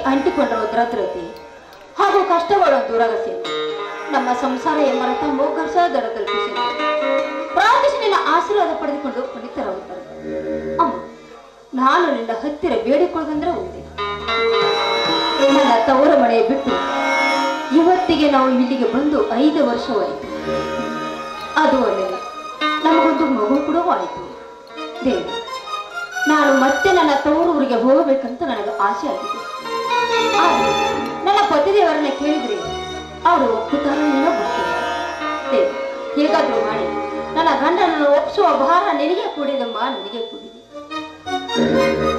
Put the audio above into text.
ಅಂಟಿಕೊಂಡಿರುವ ದ್ರದ್ರತೆ ಹಾಗೂ ಕಷ್ಟಗಳು ದೂರಾಗಸಿ ನಮ್ಮ ಸಂಸಾರ ಎಂಬ ರಥ ಮೋಕರ್ಷ ದರ ತಲುಪಿಸಿ ಪ್ರಾರ್ಥಿಸಿ ನಿನ್ನ ಆಶೀರ್ವಾದ ಪಡೆದುಕೊಂಡು ಪುನೀತರಾಗುತ್ತಾರೆ ಅಮ್ಮ ನಾನು ನಿನ್ನ ಹತ್ತಿರ ಬೇಡಿಕೊಳ್ಳದಂದ್ರೆ ಒಂದೇ ನನ್ನ ತವರ ಮನೆ ಬಿಟ್ಟು ಇವತ್ತಿಗೆ ನಾವು ಇಲ್ಲಿಗೆ ಬಂದು ಐದು ವರ್ಷವಾಯಿತು ಅದು ಅಲ್ಲದೆ ನಮಗೊಂದು ಮಗು ಕೂಡ ಆಯಿತು ದೇವಿ ನಾನು ಮತ್ತೆ ನನ್ನ ತವರೂರಿಗೆ ಹೋಗಬೇಕಂತ ನನಗೆ ಆಸೆ ಆಗಿದೆ ಆದರೆ ನನ್ನ ಪತಿದೇವರನ್ನ ಕೇಳಿದ್ರೆ ಅವರು ಒಪ್ಪುತ್ತಾರೋ ಏನೋ ಗೊತ್ತಿಲ್ಲ ದೇವಿ ಹೇಗಾದ್ರೂ ಮಾಡಿ ನನ್ನ ಗಂಡನನ್ನು ಒಪ್ಪಿಸುವ ಭಾರ ನಿನಗೆ ಕೂಡಿದಮ್ಮ ನನಗೆ ಕೂಡಿದೆ